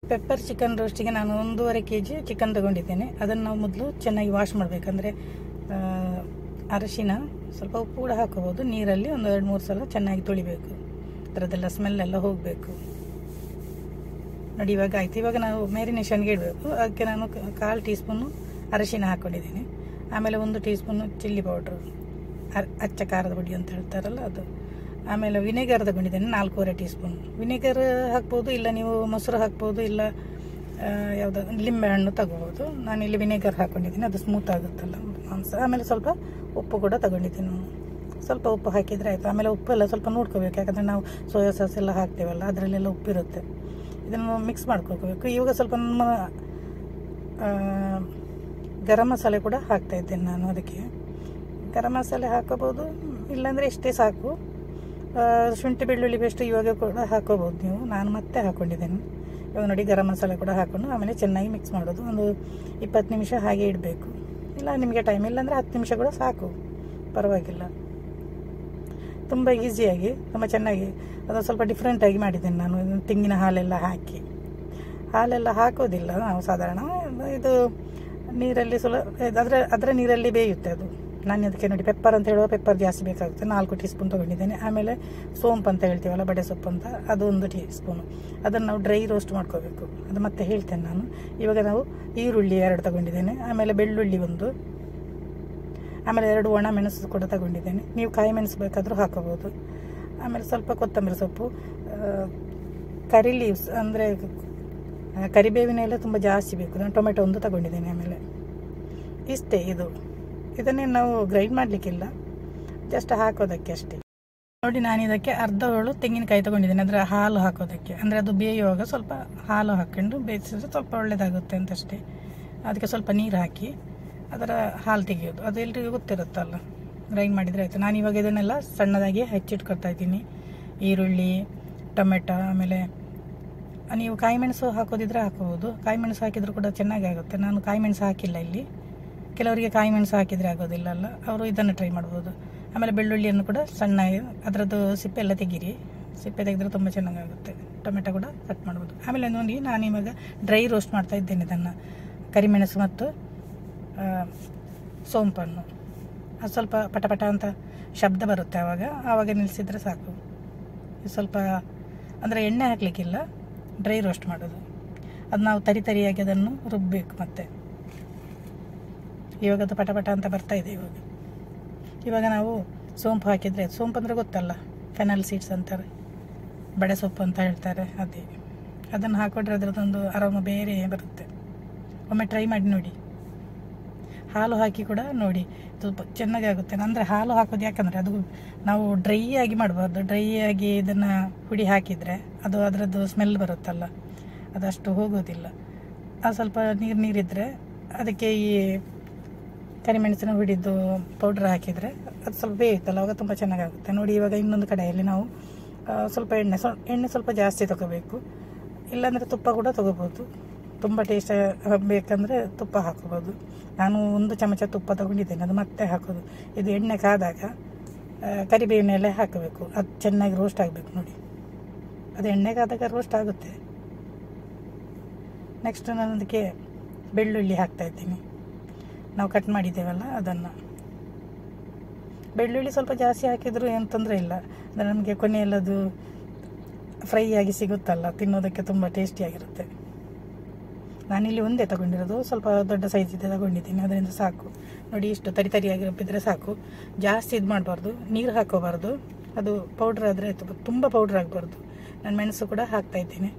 pepper chicken ರೋಸ್ಟಿಗೆ ನಾನು ಒಂದೂವರೆ K G chicken ತಗೊಂಡಿದ್ದೇನೆ ಅದನ್ನು ನಾವು ಮೊದಲು ಚೆನ್ನಾಗಿ ವಾಶ್ ಮಾಡಬೇಕಂದ್ರೆ ಅರಶಿನ ಸ್ವಲ್ಪ ಉಪ್ಪು ಕೂಡ ಹಾಕೋಬೋದು ನೀರಲ್ಲಿ ಒಂದು ಎರಡು ಮೂರು ಸಲ ಚೆನ್ನಾಗಿ ತೊಳಿಬೇಕು ಅದರದ್ದೆಲ್ಲ ಸ್ಮೆಲ್ ಎಲ್ಲ ಹೋಗಬೇಕು ನೋಡಿ ಇವಾಗ ಆಯ್ತು ಇವಾಗ ನಾವು ಮ್ಯಾರಿನೇಷನ್ಗೆ ಇಡಬೇಕು ಅದಕ್ಕೆ ನಾನು ಕ- ಕಾಲು ಟೀ ಸ್ಪೂನು ಅರಶಿನ ಹಾಕ್ಕೊಂಡಿದ್ದೀನಿ ಆಮೇಲೆ ಒಂದು ಟೀ ಸ್ಪೂನು ಚಿಲ್ಲಿ ಪೌಡ್ರು ಅರ್- ಅಚ್ಚ ಖಾರದ ಪುಡಿ ಅಂತ ಹೇಳ್ತಾರಲ್ಲ ಅದು ಆಮೇಲೆ ವಿನೆಗರ್ ತಗೊಂಡಿದ್ದೇನೆ ನಾಲ್ಕೂವರೆ ಟೀ ಸ್ಪೂನ್ ವಿನೆಗರ್ ಹಾಕ್ಬೋದು ಇಲ್ಲ ನೀವು ಮೊಸರು ಹಾಕ್ಬೋದು ಇಲ್ಲ ಯಾವುದು ಲಿಂಬೆ ಹಣ್ಣು ತಗೋಬೋದು ನಾನು ಇಲ್ಲಿ ವಿನೆಗರ್ ಹಾಕ್ಕೊಂಡಿದ್ದೀನಿ ಅದು ಸ್ಮೂತ್ ಆಗುತ್ತಲ್ಲ ಮಾಂಸ ಆಮೇಲೆ ಸ್ವಲ್ಪ ಉಪ್ಪು ಕೂಡ ತಗೊಂಡಿದ್ದೀನಿ ನಾನು ಸ್ವಲ್ಪ ಉಪ್ಪು ಹಾಕಿದರೆ ಆಯಿತು ಆಮೇಲೆ ಉಪ್ಪೆಲ್ಲ ಸ್ವಲ್ಪ ನೋಡ್ಕೋಬೇಕು ಯಾಕಂದರೆ ನಾವು ಸೋಯಾ ಸಾಸ್ ಎಲ್ಲ ಹಾಕ್ತೇವಲ್ಲ ಅದರಲ್ಲೆಲ್ಲ ಉಪ್ಪಿರುತ್ತೆ ಇದನ್ನು ಮಿಕ್ಸ್ ಮಾಡ್ಕೋಬೇಕು ಇವಾಗ ಸ್ವಲ್ಪ ನಮ್ಮ ಆ, ಗರಂ ಮಸಾಲೆ ಕೂಡ ಹಾಕ್ತಾ ಇದ್ದೇನೆ ನಾನು ಅದಕ್ಕೆ ಗರಂ ಮಸಾಲೆ ಹಾಕೋಬೋದು ಇಲ್ಲಾಂದರೆ ಇಷ್ಟೇ ಸಾಕು ಆ, ಶುಂಠಿ ಬೆಳ್ಳುಳ್ಳಿ ಪೇಸ್ಟ್ ಇವಾಗ ಕೂಡ ಹಾಕೋಬೋದು ನೀವು ನಾನು ಮತ್ತೆ ಹಾಕ್ಕೊಂಡಿದ್ದೇನೆ ಇವಾಗ ನೋಡಿ ಗರಂ ಮಸಾಲೆ ಕೂಡ ಹಾಕೊಂಡು ಆಮೇಲೆ ಚೆನ್ನಾಗಿ ಮಿಕ್ಸ್ ಮಾಡೋದು ಒಂದು ಇಪ್ಪತ್ತು ನಿಮಿಷ ಹಾಗೆ ಇಡಬೇಕು ಇಲ್ಲ ನಿಮಗೆ ಟೈಮ್ ಇಲ್ಲಾಂದರೆ ಹತ್ತು ನಿಮಿಷ ಕೂಡ ಸಾಕು ಪರವಾಗಿಲ್ಲ ತುಂಬ ಈಸಿಯಾಗಿ ತುಂಬ ಚೆನ್ನಾಗಿ ಅದು ಸ್ವಲ್ಪ ಡಿಫ್ರೆಂಟಾಗಿ ಮಾಡಿದ್ದೇನೆ ನಾನು ಇದು ತೆಂಗಿನ ಹಾಲೆಲ್ಲ ಹಾಕಿ ಹಾಲೆಲ್ಲ ಹಾಕೋದಿಲ್ಲ ನಾವು ಸಾಧಾರಣ ಇದು ನೀರಲ್ಲಿ ಸ್ವಲ್ಪ ಅದರ ಅದರ ನೀರಲ್ಲಿ ಬೇಯುತ್ತೆ ಅದು ನಾನು ಅದಕ್ಕೆ ನೋಡಿ ಪೆಪ್ಪರ್ ಅಂತ ಹೇಳುವ ಪೆಪ್ಪರ್ ಜಾಸ್ತಿ ಬೇಕಾಗುತ್ತೆ ನಾಲ್ಕು ಟೀ ಸ್ಪೂನ್ ತೊಗೊಂಡಿದ್ದೇನೆ ಆಮೇಲೆ ಸೋಂಪು ಅಂತ ಹೇಳ್ತೀವಲ್ಲ ಬಡೆ ಸೊಪ್ಪು ಅಂತ ಅದು ಒಂದು ಟೀ ಸ್ಪೂನು ಅದನ್ನು ನಾವು ಡ್ರೈ ರೋಸ್ಟ್ ಮಾಡ್ಕೋಬೇಕು ಅದು ಮತ್ತೆ ಹೇಳ್ತೇನೆ ನಾನು ಇವಾಗ ನಾವು ಈರುಳ್ಳಿ ಎರಡು ತಗೊಂಡಿದ್ದೇನೆ ಆಮೇಲೆ ಬೆಳ್ಳುಳ್ಳಿ ಒಂದು ಆಮೇಲೆ ಎರಡು ಒಣ ಮೆಣಸು ಕೂಡ ತಗೊಂಡಿದ್ದೇನೆ ನೀವು ಕಾಯಿ ಮೆಣಸು ಬೇಕಾದರೂ ಹಾಕೋಬೋದು ಆಮೇಲೆ ಸ್ವಲ್ಪ ಕೊತ್ತಂಬರಿ ಸೊಪ್ಪು ಆ, ಕರಿ ಲೀವ್ಸ್ ಅಂದರೆ ಕರಿಬೇವಿನ ಎಲೆ ತುಂಬ ಜಾಸ್ತಿ ಬೇಕು ನಾನು ಟೊಮೆಟೊ ಒಂದು ತಗೊಂಡಿದ್ದೇನೆ ಆಮೇಲೆ ಇಷ್ಟೇ ಇದು ಇದನ್ನೇ ನಾವು ಗ್ರೈಂಡ್ ಮಾಡಲಿಕ್ಕಿಲ್ಲ ಜಸ್ಟ್ ಹಾಕೋದಕ್ಕೆ ಅಷ್ಟೇ ನೋಡಿ ನಾನು ಇದಕ್ಕೆ ಅರ್ಧ ಹೋಳು ತೆಂಗಿನಕಾಯಿ ತಗೊಂಡಿದ್ದೇನೆ ಅದರ ಹಾಲು ಹಾಕೋದಕ್ಕೆ ಅಂದರೆ ಅದು ಬೇಯುವಾಗ ಸ್ವಲ್ಪ ಹಾಲು ಹಾಕ್ಕೊಂಡು ಬೇಯಿಸಿದ್ರೆ ಸ್ವಲ್ಪ ಒಳ್ಳೆಯದಾಗುತ್ತೆ ಅಂತಷ್ಟೇ ಅದಕ್ಕೆ ಸ್ವಲ್ಪ ನೀರು ಹಾಕಿ ಅದರ ಹಾಲು ತೆಗೆಯೋದು ಅದು ಎಲ್ರಿಗೂ ಗೊತ್ತಿರುತ್ತಲ್ಲ ಗ್ರೈಂಡ್ ಮಾಡಿದರೆ ಆಯಿತು ನಾನು ಇವಾಗ ಇದನ್ನೆಲ್ಲ ಸಣ್ಣದಾಗಿ ಹೆಚ್ಚಿಟ್ಕೊಳ್ತಾ ಇದ್ದೀನಿ ಈರುಳ್ಳಿ ಟೊಮೆಟೊ ಆಮೇಲೆ ನೀವು ಕಾಯಿ ಮೆಣಸು ಹಾಕೋದಿದ್ರೆ ಹಾಕೋಬೋದು ಕಾಯಿ ಮೆಣಸು ಹಾಕಿದರೂ ಕೂಡ ಚೆನ್ನಾಗಿ ಆಗುತ್ತೆ ನಾನು ಕಾಯಿ ಮೆಣಸು ಹಾಕಿಲ್ಲ ಇಲ್ಲಿ ಕೆಲವರಿಗೆ ಕಾಯಿ ಮೆಣಸು ಹಾಕಿದರೆ ಆಗೋದಿಲ್ಲ ಅಲ್ಲ ಅವರು ಇದನ್ನು ಟ್ರೈ ಮಾಡ್ಬೋದು ಆಮೇಲೆ ಬೆಳ್ಳುಳ್ಳಿಯನ್ನು ಕೂಡ ಸಣ್ಣಗೆ ಅದರದ್ದು ಸಿಪ್ಪೆ ಎಲ್ಲ ತೆಗೀರಿ ಸಿಪ್ಪೆ ತೆಗೆದ್ರೆ ತುಂಬ ಚೆನ್ನಾಗಾಗುತ್ತೆ ಟೊಮೆಟೊ ಕೂಡ ಕಟ್ ಮಾಡ್ಬೋದು ಆಮೇಲೆ ನೋಡಿ ನಾನು ಇವಾಗ ಡ್ರೈ ರೋಸ್ಟ್ ಮಾಡ್ತಾ ಇದ್ದೇನೆ ಇದನ್ನು ಕರಿಮೆಣಸು ಮತ್ತು ಆ, ಸೋಂಪನ್ನು ಅದು ಸ್ವಲ್ಪ ಪಟಪಟ ಅಂತ ಶಬ್ದ ಬರುತ್ತೆ ಆವಾಗ ಆವಾಗ ನಿಲ್ಲಿಸಿದ್ರೆ ಸಾಕು ಇದು ಸ್ವಲ್ಪ ಅಂದರೆ ಎಣ್ಣೆ ಹಾಕಲಿಕ್ಕಿಲ್ಲ ಡ್ರೈ ರೋಸ್ಟ್ ಮಾಡೋದು ಅದು ನಾವು ತರಿ ತರಿಯಾಗಿ ಅದನ್ನು ರುಬ್ಬಬೇಕು ಮತ್ತೆ ಇವಾಗ ಅದು ಪಟಪಟ ಅಂತ ಬರ್ತಾ ಇದೆ ಇವಾಗ ಇವಾಗ ನಾವು ಸೋಂಪು ಹಾಕಿದರೆ ಸೋಂಪು ಅಂದರೆ ಗೊತ್ತಲ್ಲ ಫೆನಲ್ ಸೀಡ್ಸ್ ಅಂತಾರೆ ಬಡೆ ಸೊಪ್ಪು ಅಂತ ಹೇಳ್ತಾರೆ ಅದೇ ಅದನ್ನು ಹಾಕೊಂಡ್ರೆ ಅದರದ್ದೊಂದು ಆರಾಮ ಬೇರೆ ಬರುತ್ತೆ ಒಮ್ಮೆ ಟ್ರೈ ಮಾಡಿ ನೋಡಿ ಹಾಲು ಹಾಕಿ ಕೂಡ ನೋಡಿ ಸ್ವಲ್ಪ ಚೆನ್ನಾಗಿ ಆಗುತ್ತೆ ಅಂದರೆ ಹಾಲು ಹಾಕೋದು ಯಾಕಂದರೆ ಅದು ನಾವು ಡ್ರೈ ಆಗಿ ಮಾಡಬಾರ್ದು ಡ್ರೈ ಆಗಿ ಇದನ್ನು ಹುಡಿ ಹಾಕಿದರೆ ಅದು ಅದರದ್ದು ಸ್ಮೆಲ್ ಬರುತ್ತಲ್ಲ ಅದಷ್ಟು ಹೋಗೋದಿಲ್ಲ ಅದು ಸ್ವಲ್ಪ ನೀರು ನೀರಿದ್ದರೆ ಅದಕ್ಕೆ ಈ ಕರಿಮೆಣಸಿನ ಹುಡಿದ್ದು ಪೌಡ್ರ್ ಹಾಕಿದರೆ ಅದು ಸ್ವಲ್ಪ ಬೇಯುತ್ತಲ್ಲ ಅವಾಗ ತುಂಬ ಚೆನ್ನಾಗಾಗುತ್ತೆ ನೋಡಿ ಇವಾಗ ಇನ್ನೊಂದು ಕಡೆಯಲ್ಲಿ ನಾವು ಆ, ಸ್ವಲ್ಪ ಎಣ್ಣೆ ಸ್ವ ಎಣ್ಣೆ ಸ್ವಲ್ಪ ಜಾಸ್ತಿ ತಗೋಬೇಕು ಇಲ್ಲಾಂದರೆ ತುಪ್ಪ ಕೂಡ ತಗೋಬೋದು ತುಂಬ ಟೇಸ್ಟ್ ಬೇಕಂದರೆ ತುಪ್ಪ ಹಾಕೋಬೋದು ನಾನು ಒಂದು ಚಮಚ ತುಪ್ಪ ತಗೊಂಡಿದ್ದೇನೆ ಅದು ಮತ್ತೆ ಹಾಕೋದು ಇದು ಎಣ್ಣೆ ಕಾದಾಗ ಆ, ಕರಿಬೇವಿನ ಎಲೆ ಹಾಕಬೇಕು ಅದು ಚೆನ್ನಾಗಿ ರೋಸ್ಟ್ ಆಗಬೇಕು ನೋಡಿ ಅದು ಎಣ್ಣೆ ಕಾದಾಗ ರೋಸ್ಟ್ ಆಗುತ್ತೆ ನೆಕ್ಸ್ಟ್ ನಾನು ಅದಕ್ಕೆ ಬೆಳ್ಳುಳ್ಳಿ ಹಾಕ್ತಾ ಇದ್ದೀನಿ ನಾವು ಕಟ್ ಮಾಡಿದ್ದೇವಲ್ಲ ಅದನ್ನು ಬೆಳ್ಳುಳ್ಳಿ ಸ್ವಲ್ಪ ಜಾಸ್ತಿ ಹಾಕಿದರೂ ಏನು ತೊಂದರೆ ಇಲ್ಲ ಅಂದರೆ ನಮಗೆ ಕೊನೆಯಲ್ಲದು ಫ್ರೈ ಆಗಿ ಸಿಗುತ್ತಲ್ಲ ತಿನ್ನೋದಕ್ಕೆ ತುಂಬ ಟೇಸ್ಟಿಯಾಗಿರುತ್ತೆ ನಾನಿಲ್ಲಿ ಒಂದೇ ತಗೊಂಡಿರೋದು ಸ್ವಲ್ಪ ದೊಡ್ಡ ಸೈಜ್ ಇದೆ ತಗೊಂಡಿದ್ದೀನಿ ಅದರಿಂದ ಸಾಕು ನೋಡಿ ಇಷ್ಟು ತರಿ ತರಿಯಾಗಿ ರುಬ್ಬಿದ್ರೆ ಸಾಕು ಜಾಸ್ತಿ ಇದು ಮಾಡಬಾರ್ದು ನೀರು ಹಾಕೋಬಾರ್ದು ಅದು ಪೌಡ್ರ್ ಆದರೆ ಆಯಿತು ತುಂಬ ಪೌಡ್ರ್ ಆಗಬಾರ್ದು ನಾನು ಮೆಣಸು ಕೂಡ ಹಾಕ್ತಾ ಇದ್ದೀನಿ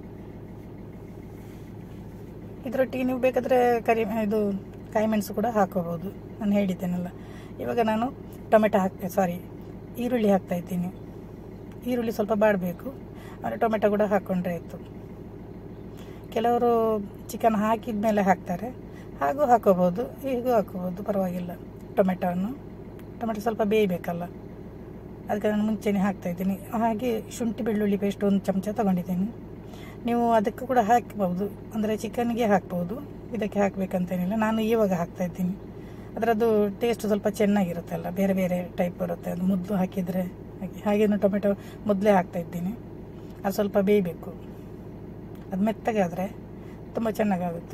ಇದರೊಟ್ಟಿಗೆ ನೀವು ಬೇಕಾದರೆ ಕರಿ ಇದು ಕಾಯಿ ಮೆಣಸು ಕೂಡ ಹಾಕೋಬೋದು ನಾನು ಹೇಳಿದ್ದೇನಲ್ಲ ಇವಾಗ ನಾನು ಟೊಮೆಟೊ ಹಾಕ್ತೆ ಸಾರಿ ಈರುಳ್ಳಿ ಹಾಕ್ತಾ ಇದ್ದೀನಿ ಈರುಳ್ಳಿ ಸ್ವಲ್ಪ ಬಾಡಬೇಕು ಆಮೇಲೆ ಟೊಮೆಟೊ ಕೂಡ ಹಾಕ್ಕೊಂಡ್ರೆ ಆಯಿತು ಕೆಲವರು ಚಿಕನ್ ಹಾಕಿದ ಮೇಲೆ ಹಾಕ್ತಾರೆ ಹಾಗೂ ಹಾಕೋಬೋದು ಹೀಗೂ ಹಾಕೋಬೋದು ಪರವಾಗಿಲ್ಲ ಟೊಮೆಟೊವನ್ನು ಟೊಮೆಟೊ ಸ್ವಲ್ಪ ಬೇಯಬೇಕಲ್ಲ ಅದಕ್ಕೆ ನಾನು ಮುಂಚೆನೇ ಹಾಕ್ತಾ ಇದ್ದೀನಿ ಹಾಗೆ ಶುಂಠಿ ಬೆಳ್ಳುಳ್ಳಿ ಪೇಸ್ಟ್ ಒಂದು ಚಮಚ ತೊಗೊಂಡಿದ್ದೀನಿ ನೀವು ಅದಕ್ಕೂ ಕೂಡ ಹಾಕ್ಬೋದು ಅಂದರೆ ಚಿಕನ್ಗೆ ಹಾಕ್ಬೋದು ಇದಕ್ಕೆ ಹಾಕಬೇಕಂತೇನಿಲ್ಲ ನಾನು ಇವಾಗ ಹಾಕ್ತಾ ಇದ್ದೀನಿ ಅದರದ್ದು ಟೇಸ್ಟ್ ಸ್ವಲ್ಪ ಚೆನ್ನಾಗಿರುತ್ತಲ್ಲ ಬೇರೆ ಬೇರೆ ಟೈಪ್ ಬರುತ್ತೆ ಅದು ಮುದ್ದು ಹಾಕಿದರೆ ಹಾಗೆ ಹಾಗೇನು ಟೊಮೆಟೊ ಮೊದಲೇ ಹಾಕ್ತಾ ಇದ್ದೀನಿ ಅದು ಸ್ವಲ್ಪ ಬೇಯಬೇಕು ಅದು ಮೆತ್ತಗಾದರೆ ತುಂಬ ಚೆನ್ನಾಗಾಗುತ್ತೆ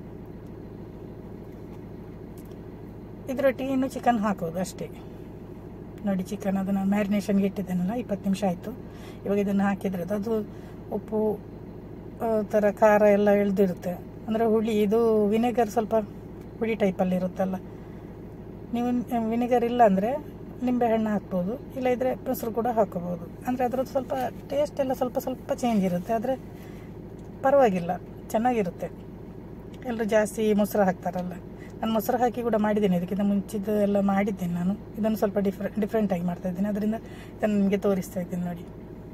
ಇದರೊಟ್ಟಿಗೆ ಇನ್ನು ಚಿಕನ್ ಹಾಕೋದು ಅಷ್ಟೇ ನೋಡಿ ಚಿಕನ್ ಅದನ್ನು ಮ್ಯಾರಿನೇಷನ್ಗೆ ಇಟ್ಟಿದ್ದೇನಲ್ಲ ಇಪ್ಪತ್ತು ನಿಮಿಷ ಆಯಿತು ಇವಾಗ ಇದನ್ನು ಹಾಕಿದ್ರೆ ಅದು ಉಪ್ಪು ಆ, ಥರ ಖಾರ ಎಲ್ಲ ಎಳ್ದಿರುತ್ತೆ ಅಂದರೆ ಹುಳಿ ಇದು ವಿನೆಗರ್ ಸ್ವಲ್ಪ ಹುಳಿ ಟೈಪಲ್ಲಿ ಇರುತ್ತಲ್ಲ ನೀವು ವಿನೆಗರ್ ಇಲ್ಲ ಅಂದರೆ ನಿಂಬೆಹಣ್ಣು ಹಾಕ್ಬೋದು ಇಲ್ಲದಿದ್ದರೆ ಮೊಸರು ಕೂಡ ಹಾಕೋಬೋದು ಅಂದರೆ ಅದ್ರದ್ದು ಸ್ವಲ್ಪ ಟೇಸ್ಟ್ ಎಲ್ಲ ಸ್ವಲ್ಪ ಸ್ವಲ್ಪ ಚೇಂಜ್ ಇರುತ್ತೆ ಆದರೆ ಪರವಾಗಿಲ್ಲ ಚೆನ್ನಾಗಿರುತ್ತೆ ಎಲ್ಲರೂ ಜಾಸ್ತಿ ಮೊಸರು ಹಾಕ್ತಾರಲ್ಲ ನಾನು ಮೊಸರು ಹಾಕಿ ಕೂಡ ಮಾಡಿದ್ದೇನೆ ಇದಕ್ಕಿಂತ ಮುಂಚಿದ್ದು ಎಲ್ಲ ಮಾಡಿದ್ದೇನೆ ನಾನು ಇದನ್ನು ಸ್ವಲ್ಪ ಡಿಫ್ರೆ ಡಿಫ್ರೆಂಟಾಗಿ ಮಾಡ್ತಾ ಇದ್ದೀನಿ ಅದರಿಂದ ಇದನ್ನು ನಿಮಗೆ ತೋರಿಸ್ತಾ ಇದ್ದೀನಿ ನೋಡಿ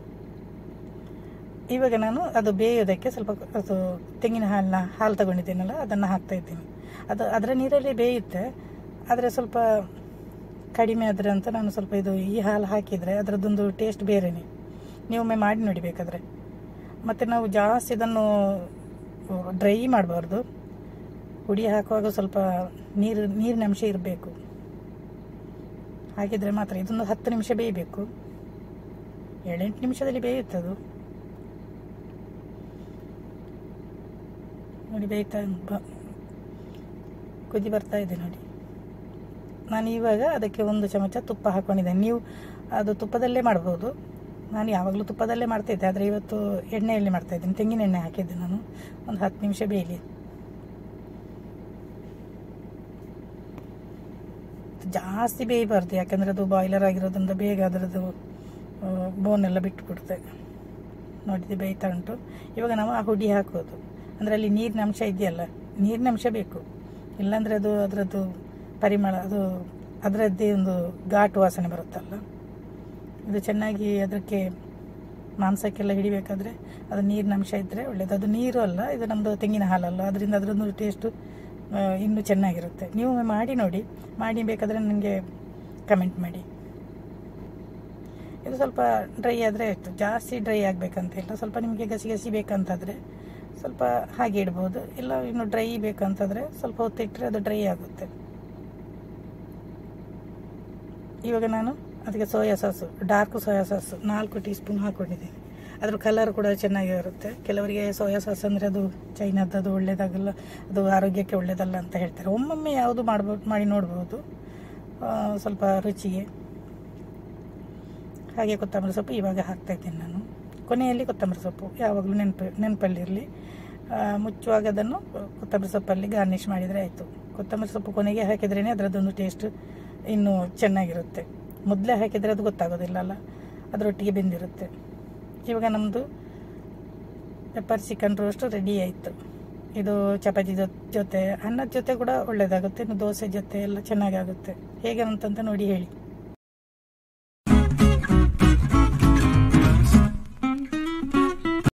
ಇವಾಗ ನಾನು ಅದು ಬೇಯೋದಕ್ಕೆ ಸ್ವಲ್ಪ ಅದು ತೆಂಗಿನ ಹಾಲನ್ನ ಹಾಲು ತಗೊಂಡಿದ್ದೀನಲ್ಲ ಅದನ್ನು ಹಾಕ್ತಾ ಇದ್ದೀನಿ ಅದು ಅದರ ನೀರಲ್ಲಿ ಬೇಯುತ್ತೆ ಆದರೆ ಸ್ವಲ್ಪ ಕಡಿಮೆ ಆದರೆ ಅಂತ ನಾನು ಸ್ವಲ್ಪ ಇದು ಈ ಹಾಲು ಹಾಕಿದರೆ ಅದರದ್ದೊಂದು ಟೇಸ್ಟ್ ಬೇರೆನೇ ನೀವೊಮ್ಮೆ ಮಾಡಿ ನೋಡಿ ಬೇಕಾದರೆ ಮತ್ತು ನಾವು ಜಾಸ್ತಿ ಇದನ್ನು ಡ್ರೈ ಮಾಡಬಾರ್ದು ಹುಡಿ ಹಾಕುವಾಗ ಸ್ವಲ್ಪ ನೀರು ನೀರಿನ ಅಂಶ ಇರಬೇಕು ಹಾಗಿದ್ರೆ ಮಾತ್ರ ಇದೊಂದು ಹತ್ತು ನಿಮಿಷ ಬೇಯಬೇಕು ಏಳೆಂಟು ನಿಮಿಷದಲ್ಲಿ ಬೇಯುತ್ತೆ ಅದು ನೋಡಿ ಬೇಯ್ತಾ ಬ- ಕುದಿ ಬರ್ತಾ ಇದೆ ನೋಡಿ ನಾನು ಇವಾಗ ಅದಕ್ಕೆ ಒಂದು ಚಮಚ ತುಪ್ಪ ಹಾಕ್ಕೊಂಡಿದ್ದೇನೆ ನೀವು ಅದು ತುಪ್ಪದಲ್ಲೇ ಮಾಡ್ಬೋದು ನಾನು ಯಾವಾಗಲೂ ತುಪ್ಪದಲ್ಲೇ ಮಾಡ್ತಾಯಿದ್ದೆ ಆದರೆ ಇವತ್ತು ಎಣ್ಣೆಯಲ್ಲಿ ಮಾಡ್ತಾ ಇದ್ದೀನಿ ತೆಂಗಿನ ಎಣ್ಣೆ ಹಾಕಿದ್ದೆ ನಾನು ಒಂದು ಹತ್ತು ನಿಮಿಷ ಬೇಯಲಿ ಜಾಸ್ತಿ ಬೇಯಬಾರ್ದು ಯಾಕಂದರೆ ಅದು ಬಾಯ್ಲರ್ ಆಗಿರೋದ್ರಿಂದ ಬೇಗ ಅದರದ್ದು ಬೋನ್ ಎಲ್ಲ ಬಿಟ್ಟು ಬಿಡುತ್ತೆ ನೋಡಿದ್ದು ಬೇಯ್ತಾ ಉಂಟು ಇವಾಗ ನಾವು ಆ ಹುಡಿ ಹಾಕೋದು ಅಂದರೆ ಅಲ್ಲಿ ನೀರಿನ ಅಂಶ ಇದೆಯಲ್ಲ ನೀರಿನ ಅಂಶ ಬೇಕು ಇಲ್ಲಾಂದರೆ ಅದು ಅದರದ್ದು ಪರಿಮಳ ಅದು ಅದರದ್ದೇ ಒಂದು ಘಾಟು ವಾಸನೆ ಬರುತ್ತಲ್ಲ ಇದು ಚೆನ್ನಾಗಿ ಅದಕ್ಕೆ ಮಾಂಸಕ್ಕೆಲ್ಲ ಹಿಡಿಬೇಕಾದ್ರೆ ಅದು ನೀರಿನ ಅಂಶ ಇದ್ದರೆ ಒಳ್ಳೆಯದು ಅದು ನೀರು ಅಲ್ಲ ಇದು ನಮ್ಮದು ತೆಂಗಿನ ಹಾಲಲ್ಲ ಅದರಿಂದ ಅದರದ್ದು ಟೇಸ್ಟು ಇನ್ನೂ ಚೆನ್ನಾಗಿರುತ್ತೆ ನೀವು ಮಾಡಿ ನೋಡಿ ಮಾಡಿ ಬೇಕಾದರೆ ನನಗೆ ಕಮೆಂಟ್ ಮಾಡಿ ಇದು ಸ್ವಲ್ಪ ಡ್ರೈ ಆದರೆ ಆಯಿತು ಜಾಸ್ತಿ ಡ್ರೈ ಆಗಬೇಕಂತ ಇಲ್ಲ ಸ್ವಲ್ಪ ನಿಮಗೆ ಗಸಿ ಗಸಿ ಬೇಕಂತಾದರೆ ಸ್ವಲ್ಪ ಹಾಗೆ ಇಡ್ಬೋದು ಇಲ್ಲ ಇನ್ನು ಡ್ರೈ ಬೇಕಂತಂದರೆ ಸ್ವಲ್ಪ ಹೊತ್ತಿಟ್ಟರೆ ಅದು ಡ್ರೈ ಆಗುತ್ತೆ ಇವಾಗ ನಾನು ಅದಕ್ಕೆ soya sauce dark soya sauce ನಾಲ್ಕು ಟೀ ಸ್ಪೂನ್ ಹಾಕ್ಕೊಂಡಿದ್ದೀನಿ ಅದ್ರ ಕಲರ್ ಕೂಡ ಚೆನ್ನಾಗಿರುತ್ತೆ ಕೆಲವರಿಗೆ ಸೋಯಾ ಸಾಸ್ ಅಂದರೆ ಅದು ಚೈನಾದ್ದು ಅದು ಒಳ್ಳೆಯದಾಗಲ್ಲ ಅದು ಆರೋಗ್ಯಕ್ಕೆ ಒಳ್ಳೆಯದಲ್ಲ ಅಂತ ಹೇಳ್ತಾರೆ ಒಮ್ಮೊಮ್ಮೆ ಯಾವುದು ಮಾಡ್ಬೋದು ಮಾಡಿ ನೋಡ್ಬೋದು ಆ, ಸ್ವಲ್ಪ ರುಚಿಗೆ ಹಾಗೆ ಕೊತ್ತಂಬರಿ ಸೊಪ್ಪು ಇವಾಗ ಹಾಕ್ತಾ ಇದ್ದೀನಿ ನಾನು ಕೊನೆಯಲ್ಲಿ ಕೊತ್ತಂಬರಿ ಸೊಪ್ಪು ಯಾವಾಗಲೂ ನೆನಪು ನೆನಪಲ್ಲಿರಲಿ ಮುಚ್ಚುವಾಗ ಅದನ್ನು ಕೊತ್ತಂಬರಿ ಸೊಪ್ಪಲ್ಲಿ ಗಾರ್ನಿಷ್ ಮಾಡಿದರೆ ಆಯಿತು ಕೊತ್ತಂಬರಿ ಸೊಪ್ಪು ಕೊನೆಗೆ ಹಾಕಿದ್ರೇ ಅದರದ್ದೊಂದು ಟೇಸ್ಟ್ ಇನ್ನೂ ಚೆನ್ನಾಗಿರುತ್ತೆ ಮೊದಲೇ ಹಾಕಿದರೆ ಅದು ಗೊತ್ತಾಗೋದಿಲ್ಲ ಅಲ್ಲ ಅದರೊಟ್ಟಿಗೆ ಬೆಂದಿರುತ್ತೆ ಇವಾಗ ನಮ್ಮದು ಪೆಪ್ಪರ್ ಚಿಕನ್ ರೋಸ್ಟ್ ರೆಡಿ ಆಯಿತು ಇದು ಚಪಾತಿ ಜೊ- ಜೊತೆ ಅನ್ನದ ಜೊತೆ ಕೂಡ ಒಳ್ಳೆಯದಾಗುತ್ತೆ ಇನ್ನು ದೋಸೆ ಜೊತೆ ಎಲ್ಲ ಚೆನ್ನಾಗಾಗುತ್ತೆ ಹೇಗೆ ಅಂತಂತ ನೋಡಿ ಹೇಳಿ